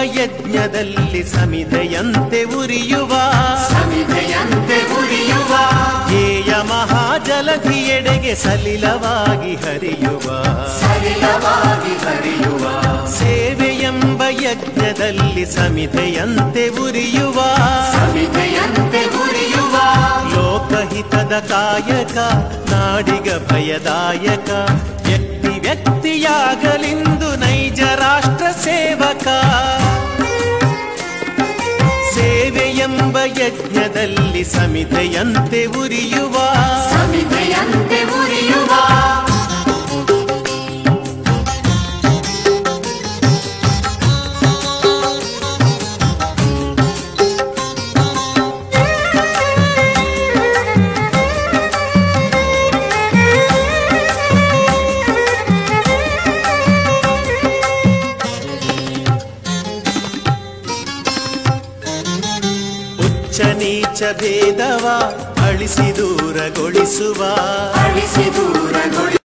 ಯಜ್ಞದಲ್ಲಿ ಸಮಿಧೆಯಂತೆ ಉರಿಯುವ ಸಮಿಧೆಯಂತೆ ಉರಿಯುವ ಧ್ಯೇಯ ಮಹಾಜಲಧಿಯೆಡೆಗೆ ಸಲಿಲವಾಗಿ ಹರಿಯುವ ಸಲಿಲವಾಗಿ ಹರಿಯುವ ಸೇವೆಯೆಂಬ ಯಜ್ಞದಲ್ಲಿ ಸಮಿಧೆಯಂತೆ ಉರಿಯುವ ಸಮಿಧೆಯಂತೆ ಉರಿಯುವ ಲೋಕಹಿತದ ಕಾಯಕ ನಾಡಿಗ ಭಯದಾಯಕ ವ್ಯಕ್ತಿ ವ್ಯಕ್ತಿಯಾಗಲಿಂದು ನೈಜ ರಾಷ್ಟ್ರ ಸೇವಕ ಸೇವೆಯೆಂಬ ಯಜ್ಞದಲ್ಲಿ ಸಮಿಧೆಯಂತೆ ಉರಿಯುವ ಸಮಿಧೆಯಂತೆ ಉರಿಯುವ ಉಚ್ಚ ನೀಚ ಭೇದವ ಅಳಿಸಿ ದೂರಗೊಳಿಸುವ ಅಳಿಸಿ ದೂರಗೊಳಿಸುವ